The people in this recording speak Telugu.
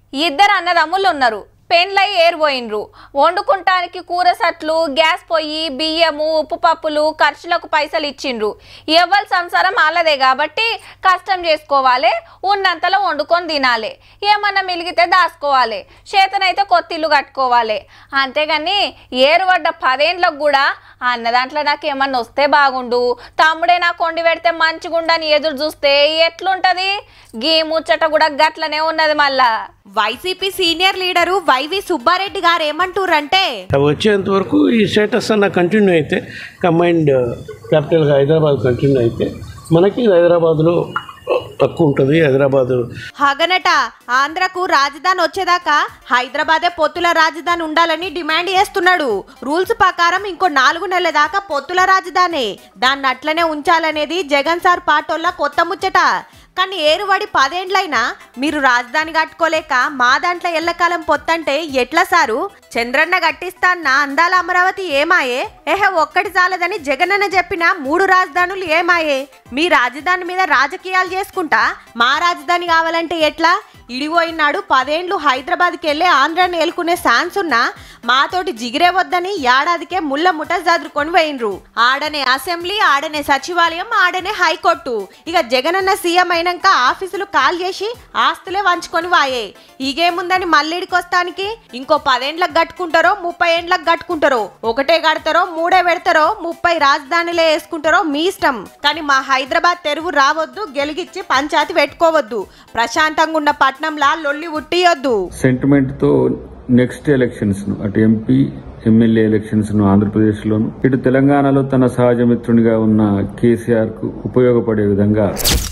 ఇద్దరు అన్నదమ్ములు ఉన్నారు పెండ్లై ఏరిపోయినరు వండుకుంటానికి కూర సట్లు గ్యాస్ పొయ్యి బియ్యము ఉప్పు పప్పులు ఖర్చులకు పైసలు ఇచ్చిండ్రు ఎవరి సంసారం వాళ్ళదే కాబట్టి కష్టం చేసుకోవాలి ఉన్నంతలో వండుకొని తినాలి ఏమన్నా మిలిగితే దాచుకోవాలి చేతనైతే కొత్త ఇల్లు కట్టుకోవాలి అంతేగాని ఏరుపడ్డ పదేండ్లకు కూడా అన్న దాంట్లో నాకు ఏమన్నా వస్తే బాగుండు తమ్ముడే నాకు వండి పెడితే మంచిగుండని ఎదురు చూస్తే ఎట్లుంటది గీ ముచ్చట కూడా గట్లనే ఉన్నది మళ్ళా YCP senior leader YV Subba Reddy గారు ఏమంటారంటే అవి వచ్చేంత వరకు ఈ స్టేటస్ అన్న కంటిన్యూ అయితే కంబైన్డ్ క్యాపిటల్గా హైదరాబాద్ కంటిన్యూ అయితే మనకి హైదరాబాద్లో తక్కువ ఉంటుంది హైదరాబాద్ హగనట ఆంధ్రకు రాజధాని వచ్చేదాకా హైదరాబాదే పొత్తుల రాజధాని ఉండాలని డిమాండ్ చేస్తున్నాడు రూల్స్ ప్రకారం ఇంకో నాలుగు నెలల దాకా పొత్తుల రాజధాని దాన్ని అట్లనే ఉంచాలనేది జగన్ సార్ పాటోళ్ళ కొత్త ముచ్చట కానీ ఏరువాడి పదేండ్లైనా మీరు రాజధాని కట్టుకోలేక మా దాంట్లో ఎల్లకాలం పొత్తంటే ఎట్లా సారు చంద్రన్న గట్టిస్తాన్న అందాల అమరావతి ఏమాయే ఏహ ఒక్కటి చాలదని జగనన్న చెప్పిన మూడు రాజధానులు ఏమాయే మీ రాజధాని మీద రాజకీయాలు చేసుకుంటా మా రాజధాని కావాలంటే ఎట్లా ఇడిపోయినాడు పదేండ్లు హైదరాబాద్కి వెళ్ళి ఆంధ్రాని ఏలుకునే ఛాన్స్ ఉన్నా మాతోటి జిగిరే వద్దని ఏడాదికే ముళ్ళ ముఠ చదురుకొని పోయినరు ఆడనే అసెంబ్లీ ఆడనే సచివాలయం ఆడనే హైకోర్టు ఇక జగనన్న సీఎం అయినాక ఆఫీసులు కాల్ చేసి ఆస్తులే వంచుకొని వాయే ఇగేముందని మళ్ళీడికి వస్తానికి ఇంకో పదేండ్లకు కట్టుకుంటారో ముప్పై ఏండ్లకు కట్టుకుంటారో ఒకటే కడతారో మూడే పెడతారో ముప్పై రాజధానిలే వేసుకుంటారో మీ ఇష్టం కానీ మా హైదరాబాద్ తెరువు రావద్దు గెలిగిచ్చి పంచాయతీ పెట్టుకోవద్దు ప్రశాంతంగా ఉన్న పట్నంలా లొల్లి ఉట్టియొద్దు సెంటిమెంట్తో నెక్స్ట్ ఎలక్షన్స్ను అటు ఎంపీ ఎమ్మెల్యే ఎలక్షన్స్ను ఆంధ్రప్రదేశ్లోను ఇటు తెలంగాణలో తన సహజ మిత్రునిగా ఉన్న కేసీఆర్కు ఉపయోగపడే విధంగా